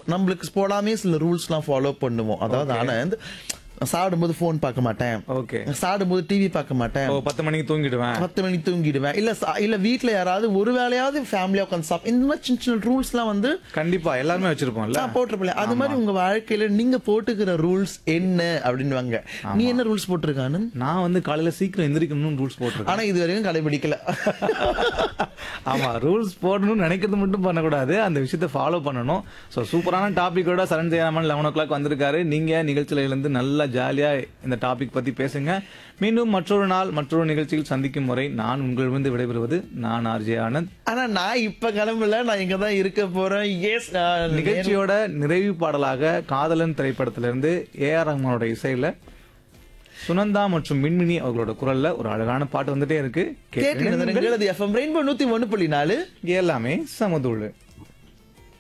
நம்மளுக்கு போடாமே சில ரூல்ஸ்லாம் ஃபாலோ பண்ணுவோம் அதாவது ஆனந்த் சாப்பிடும்போது ஃபோன் பார்க்க மாட்டேன் ஓகே சாப்பிடும்போது டிவி பார்க்க மாட்டேன் ஓ பத்து மணிக்கு தூங்கிடுவேன் பத்து மணிக்கு தூங்கிடுவேன் இல்ல சா- இல்ல வீட்ல யாராவது ஒரு வேலையாவது ஃபேமிலியா உட்காந்து சாப்பிடும் இந்த மாதிரி சின்ன சின்ன ரூல்ஸ்லாம் வந்து கண்டிப்பா எல்லாருமே வச்சிருப்போம்ல நான் போட்டிருப்பேன் அது மாதிரி உங்க வாழ்க்கையில நீங்க போட்டுக்கிற ரூல்ஸ் என்ன அப்படின்னுவாங்க நீ என்ன ரூல்ஸ் போட்டிருக்க ஆனந்த் நான் வந்து காலையில சீக்கிரம் எந்திரிக்கணும்னு ரூல்ஸ் போட்டிருக்கேன் ஆனா இது வரைக்கும் கடைபிடிக்கல ஆமா ரூல்ஸ் போடணும்னு நினைக்கிறது மட்டும் பண்ணக்கூடாது அந்த விஷயத்தை ஃபாலோ பண்ணணும் ஸோ சூப்பரான டாபிக்கோட Charan Jayaraman eleven o'clock வந்திருக்காரு நீங்க நிகழ்ச்சியில இருந்து நல்லா ஜாலியா இந்த டாபிக் பத்தி பேசுங்க மீண்டும் மற்றொரு நாள் மற்றொரு நிகழ்ச்சியில் சந்திக்கும் முறை நான் உங்களிடமிருந்து விடைபெறுவது நான் ஆர்ஜே ஆனந்த் ஆனா நான் இப்ப கிளம்பல நான் இங்க தான் இருக்க போறேன் எஸ் நிகழ்ச்சியோட நிறைவு பாடலாக காதலன் திரைப்படத்திலிருந்து ஏ ஆர் ரஹ்மானோட இசையில சுனந்தா மற்றும் மின்மினி அவர்களோட குரல்ல ஒரு அழகான பாட்டு வந்துட்டே இருக்கு கேட்டு கேட்டு எஃப்எம் ரெயின்போ நூத்தி ஒண்ணு புள்ளி நாலு எல்லாமே சமதூள்